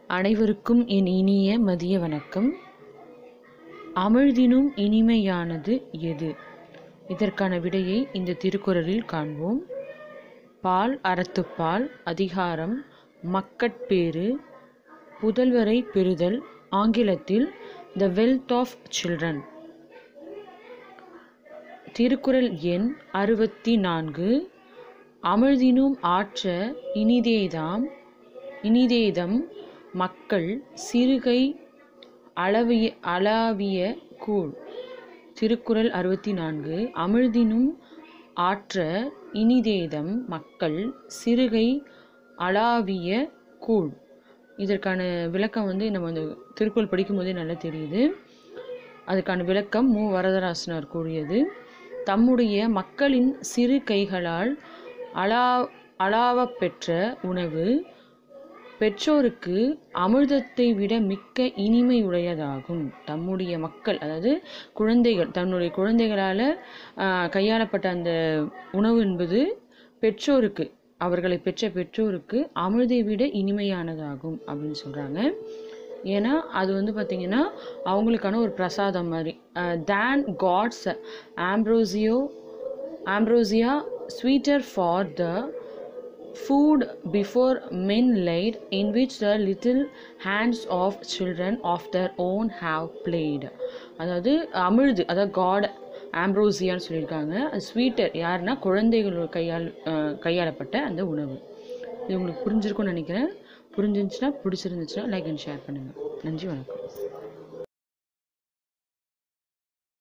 அனைவருக்கும் என் இனிய மதிய வணக்கம் அமிழ்தினும் இனிமையானது எது இதற்கான விடையை இந்த திருக்குறளில் காண்போம் பால் அறத்துப்பால் அதிகாரம் மக்கட்பேறு புதல்வரை பெறுதல் ஆங்கிலத்தில் the wealth of children Thirukkural எண் அறுபத்தி நான்கு அமிழ்தினும் ஆற்ற இனிதேதாம் இனிதேதம் மக்கள் சிறுகை அளவிய அளவிய கூழ் திருக்குறள் அறுபத்தி நான்கு அமிழ்தினும் ஆற்ற இனிதேதம் மக்கள் சிறுகை அளாவிய கூழ் இதற்கான விளக்கம் வந்து நம்ம அந்த திருக்குறள் படிக்கும்போதே நல்லா தெரியுது அதுக்கான விளக்கம் மு வரதராசனார் கூறியது தம்முடைய மக்களின் சிறு கைகளால் அலா அளாவப்பெற்ற உணவு பெற்றோருக்கு அமிர்தத்தை விட மிக்க இனிமையுடையதாகும் தம்முடைய மக்கள் அதாவது குழந்தைகள் தன்னுடைய குழந்தைகளால் கையாளப்பட்ட அந்த உணவு என்பது பெற்றோருக்கு அவர்களை பெற்ற பெற்றோருக்கு அமிர்தை விட இனிமையானதாகும் அப்படின்னு சொல்கிறாங்க ஏன்னா அது வந்து பார்த்திங்கன்னா அவங்களுக்கான ஒரு பிரசாதம் மாதிரி தேன் gods ambrosio ambrosia sweeter for the food before men laid in which the little hands of children of their own have played அதாவது அமிழ்து அதாவது காட் ஆம்ப்ரோசியான்னு சொல்லியிருக்காங்க அது ஸ்வீட்டர் யாருன்னா குழந்தைகளோட கையால் கையாளப்பட்ட அந்த உணவு இது உங்களுக்கு புரிஞ்சிருக்கும்னு நினைக்கிறேன் புரிஞ்சிருந்துச்சுன்னா பிடிச்சிருந்துச்சுன்னா லைக் அண்ட் ஷேர் பண்ணுங்கள் நன்றி வணக்கம்